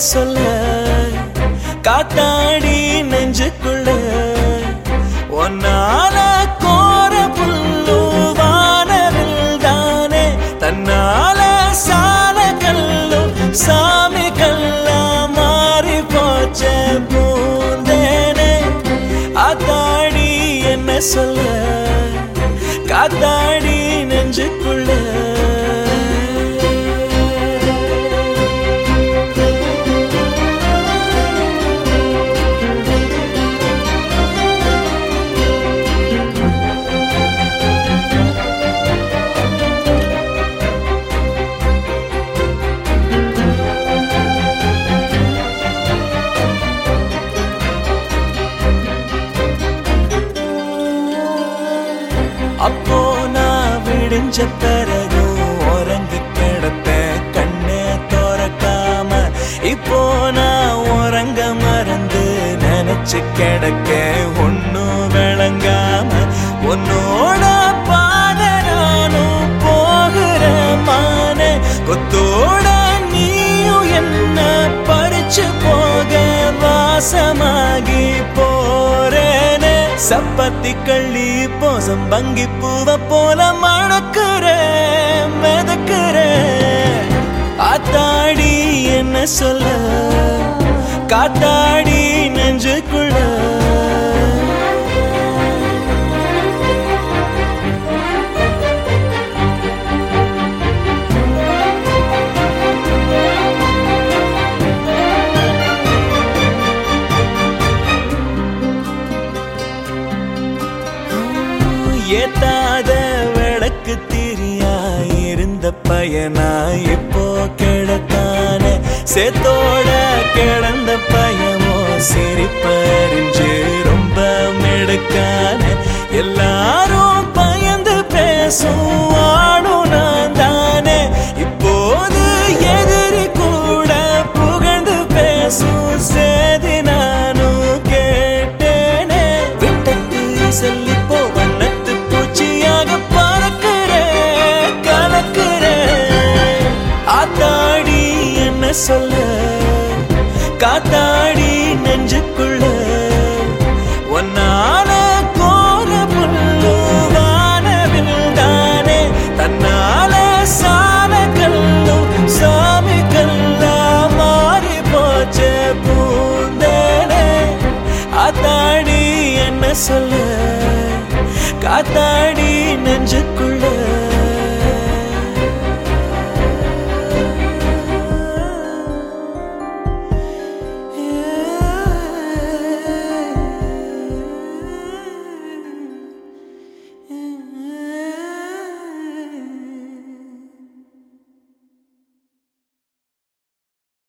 சொல்ல காத்தாடி நெஞ்சுக்குள்ள ஒன்னால கோர புல்லு வானவில் தானே தன்னால சால கல்லும் சாமி கல்லா மாறி போச்ச பூந்தேனே ஆத்தாடி என்ன சொல்ல காத்தாடி நெஞ்சுக்குள்ள அப்போ நான் விடிஞ்ச பிறகும் உறங்கி கிடத்த கண்ணே திறக்காம இப்போ நான் உறங்க மறந்து நினைச்சு கிடக்க ஒன்னும் விளங்காம உன்னோட பாத நானும் போகிற மான கொத்தோட நீயும் என்ன பறிச்சு போக வாசமாகி போறேனே சப்பத்தி கள்ளி போசம் பங்கி பூவ போல மணக்குற மிதக்குற ஆத்தாடி என்ன சொல்ல காத்தாடி நெஞ்சுக்குள்ள ஏத்தாத விளக்கு திரியா இருந்த பையனா இப்போ கிடக்கான சேத்தோட கிடந்த பையமோ சிரிப்பறிஞ்சு ரொம்ப மெடுக்கான எல்லாரும் பயந்து பேசும் ஆடும் நான் தானே இப்போது எதிரி கூட புகழ்ந்து பேசும் சேதி நானும் கேட்டேனே விட்டட்டு சொல்லி போ வண்ணத்து பூச்சியாக பறக்கிறேன் கலக்கிறேன் ஆத்தாடி என்ன சொல்ல காத்தாடி நெஞ்சுக்குள்ள ஒன்னால கோர புல்லு வானவில் தானே தன்னால சால கல்லும் சாமி கல்லா மாறி போச்ச பூந்தேனே ஆத்தாடி என்ன சொல்ல காத்தாடி நெஞ்சுக்குள்ள